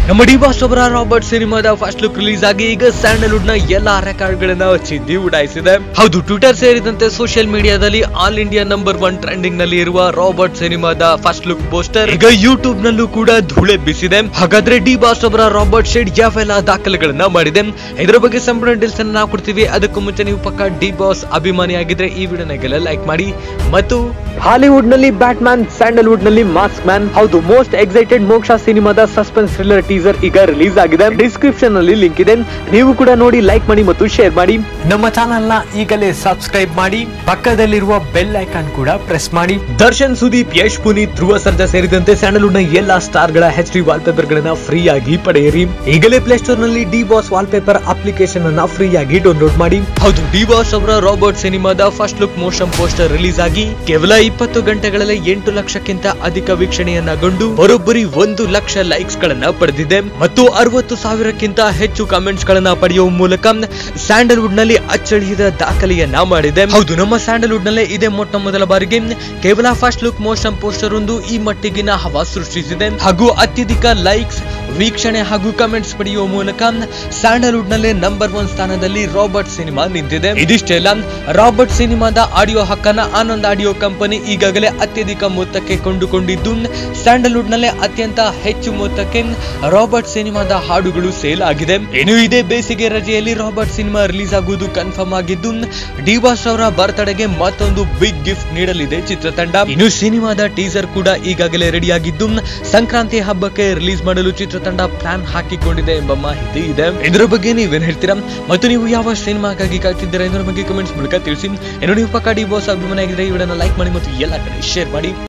ನಮ್ಮ D boss ಅವರ Robert ಸಿನಿಮಾದ ಫಸ್ಟ್ ಲುಕ್ ರಿಲೀಸ್ ಆಗಿ ಈಗ ಸ್ಯಾಂಡಲ್ವುಡ್ ನ ಎಲ್ಲಾ ರೆಕಾರ್ಡ್ ಗಳನ್ನ ಚಿದ್ದಿ ಉಡಾಯಿಸಿದೆ ಹೌದು ಟ್ವಿಟರ್ ಸೇರಿದಂತೆ ಸೋಷಿಯಲ್ ಮೀಡಿಯಾದಲ್ಲಿ all India number one trending ನಲ್ಲಿ ಇರುವ ರಾಬರ್ಟ್ ಸಿನಿಮಾದ ಫಸ್ಟ್ ಲುಕ್ ಪೋಸ್ಟರ್ ಈಗ ಯೂಟ್ಯೂಬ್ ನಲ್ಲೂ ಕೂಡ ಧೂಳೆಬ್ಬಿಸಿದೆ ಹಾಗಾದ್ರೆ ಡಿ ಬಾಸ್ ಅವರ ರಾಬರ್ಟ್ ಶೇಡ್ ಯಾವೆಲ್ಲ ದಾಖಲೆಗಳನ್ನ ಮಾಡಿದೆ ಇದರ ಬಗ್ಗೆ ಸಂಪೂರ್ಣ ಡೀಲ್ಸ್ ಅನ್ನ ನಾವು ಕೊಡ್ತೀವಿ ಅದಕ್ಕೂ ಮುಂಚೆ ನೀವು ಪಕ್ಕ ಡಿ ಬಾಸ್ ಅಭಿಮಾನಿ ಆಗಿದ್ರೆ ಈ ವಿಡಿಯೋನಾಗೆಲ್ಲ ಲೈಕ್ ಮಾಡಿ ಮತ್ತು ಹಾಲಿವುಡ್ ನಲ್ಲಿ ಬ್ಯಾಟ್ ಮ್ಯಾನ್ ಸ್ಯಾಂಡಲ್ವುಡ್ ನಲ್ಲಿ ಮಾಸ್ಕ್ ಮ್ಯಾನ್ ಹೌದು ಮೋಸ್ಟ್ ಎಕ್ಸೈಟೆಡ್ ಮೋಕ್ಷ ಸಿನಿಮಾದ ಸಸ್ಪೆನ್ಸ್ ಥ್ರಿಲ್ಲರ್ ಟೀಸರ್ ಈಗ ರಿಲೀಸ್ ಆಗಿದೆ ಡಿಸ್ಕ್ರಿಪ್ಷನ್ ನಲ್ಲಿ ಲಿಂಕ್ ಇದೆ ನೀವು ಕೂಡ ನೋಡಿ ಲೈಕ್ ಮಾಡಿ ಮತ್ತು ಶೇರ್ ಮಾಡಿ ನಮ್ಮ ಚಾನೆಲ್ ನ ಈಗಲೇ ಸಬ್ಸ್ಕ್ರೈಬ್ ಮಾಡಿ ಪಕ್ಕದಲ್ಲಿರುವ ಬೆಲ್ ಐಕಾನ್ ಕೂಡ ಪ್ರೆಸ್ ಮಾಡಿ ದರ್ಶನ್ ಸುದೀಪ್ ಯಶ್ ಪುನೀತ್ ಧ್ರುವ ಸರ್ಜಾ ಸೇರಿದಂತೆ ಸ್ಯಾಂಡಲ್ವುಡ್ ನ ಎಲ್ಲಾ ಸ್ಟಾರ್ ಗಳ ಎಚ್ ಡಿ ವಾಲ್ ಪೇಪರ್ ಗಳನ್ನ ಫ್ರೀ ಆಗಿ ಪಡೆಯಿರಿ ಈಗಲೇ ಪ್ಲೇ ಸ್ಟೋರ್ ನಲ್ಲಿ D boss wallpaper application ಅನ್ನ ಫ್ರೀ ಆಗಿ ಡೌನ್ಲೋಡ್ ಮಾಡಿ ಹೌದು ಡಿ ಬಾಸ್ ಅವರ ರಾಬರ್ಟ್ ಸಿನಿಮಾದ first look motion poster release ಆಗಿ ಕೇವಲ ಇಪ್ಪತ್ತು ಗಂಟೆಗಳಲ್ಲಿ ಎಂಟು ಲಕ್ಷಕ್ಕಿಂತ ಅಧಿಕ ವೀಕ್ಷಣೆಯನ್ನ ಗೊಂಡು ಬರೋಬ್ಬರಿ ಒಂದು ಲಕ್ಷ ಲೈಕ್ಸ್ ಗಳನ್ನ ಪಡೆದಿದೆ ಮತ್ತು ಅರವತ್ತು ಸಾವಿರಕ್ಕಿಂತ ಹೆಚ್ಚು ಕಮೆಂಟ್ಸ್ ಗಳನ್ನ ಪಡೆಯುವ ಮೂಲಕ ಸ್ಯಾಂಡಲ್ವುಡ್ ನಲ್ಲಿ ಅಚ್ಚಳಿಯದ ದಾಖಲೆಯನ್ನ ಮಾಡಿದೆ ಹೌದು ನಮ್ಮ ಸ್ಯಾಂಡಲ್ವುಡ್ ನಲ್ಲೇ ಇದೇ ಮೊಟ್ಟ ಮೊದಲ ಬಾರಿಗೆ ಕೇವಲ ಫಸ್ಟ್ ಲುಕ್ ಮೋಷನ್ ಪೋಸ್ಟರ್ ಒಂದು ಈ ಮಟ್ಟಿಗಿನ ಹವಾ ಸೃಷ್ಟಿಸಿದೆ ಹಾಗೂ ಅತ್ಯಧಿಕ ಲೈಕ್ಸ್ ವೀಕ್ಷಣೆ ಹಾಗೂ ಕಮೆಂಟ್ಸ್ ಪಡೆಯುವ ಮೂಲಕ ಸ್ಯಾಂಡಲ್ವುಡ್ ನಲ್ಲೇ ನಂಬರ್ ಒನ್ ಸ್ಥಾನದಲ್ಲಿ ರಾಬರ್ಟ್ ಸಿನಿಮಾ ನಿಂತಿದೆ ಇದಿಷ್ಟೇ ಅಲ್ಲ ರಾಬರ್ಟ್ ಸಿನಿಮಾದ ಆಡಿಯೋ ಹಕ್ಕನ್ನ ಆನಂದ್ ಆಡಿಯೋ ಕಂಪನಿ ಈಗಾಗಲೇ ಅತ್ಯಧಿಕ ಮೊತ್ತಕ್ಕೆ ಕೊಂಡುಕೊಂಡಿದ್ದು ಸ್ಯಾಂಡಲ್ವುಡ್ ನಲ್ಲೇ ಅತ್ಯಂತ ಹೆಚ್ಚು ಮೊತ್ತಕ್ಕೆ ರಾಬರ್ಟ್ ಸಿನಿಮಾದ ಹಾಡುಗಳು ಸೇಲ್ ಆಗಿದೆ ಇನ್ನು ಇದೇ ಬೇಸಿಗೆ ರಜೆಯಲ್ಲಿ ರಾಬರ್ಟ್ ಸಿನಿಮಾ ರಿಲೀಸ್ ಆಗುವುದು ಕನ್ಫರ್ಮ್ ಆಗಿದ್ದು ಡಿವಾಸ್ ಅವರ ಬರ್ತ್ಡೇಗೆ ಮತ್ತೊಂದು ಬಿಗ್ ಗಿಫ್ಟ್ ನೀಡಲಿದೆ ಚಿತ್ರತಂಡ ಇನ್ನು ಸಿನಿಮಾದ ಟೀಸರ್ ಕೂಡ ಈಗಾಗಲೇ ರೆಡಿ ಆಗಿದ್ದು ಸಂಕ್ರಾಂತಿ ಹಬ್ಬಕ್ಕೆ ರಿಲೀಸ್ ಮಾಡಲು ಚಿತ್ರತಂಡ ಪ್ಲಾನ್ ಹಾಕಿಕೊಂಡಿದೆ ಎಂಬ ಮಾಹಿತಿ ಇದೆ ಇದರ ಬಗ್ಗೆ ನೀವೇನ್ ಹೇಳ್ತೀರಾ ಮತ್ತು ನೀವು ಯಾವ ಸಿನಿಮಾಗಾಗಿ ಕಾಯ್ತಿದ್ದೀರಾ ಇದರ ಬಗ್ಗೆ ಕಮೆಂಟ್ಸ್ ಮೂಲಕ ತಿಳಿಸಿ ಇನ್ನು ನೀವು ಪಕ್ಕ ಡಿ ಬಾಸ್ ಅಭಿಮಾನಿ ಆಗಿದ್ರೆ ಈ ವಿಡಿಯೋನ ಲೈಕ್ ಮಾಡಿ ಮತ್ತು ಎಲ್ಲ ಕಡೆ ಶೇರ್ ಮಾಡಿ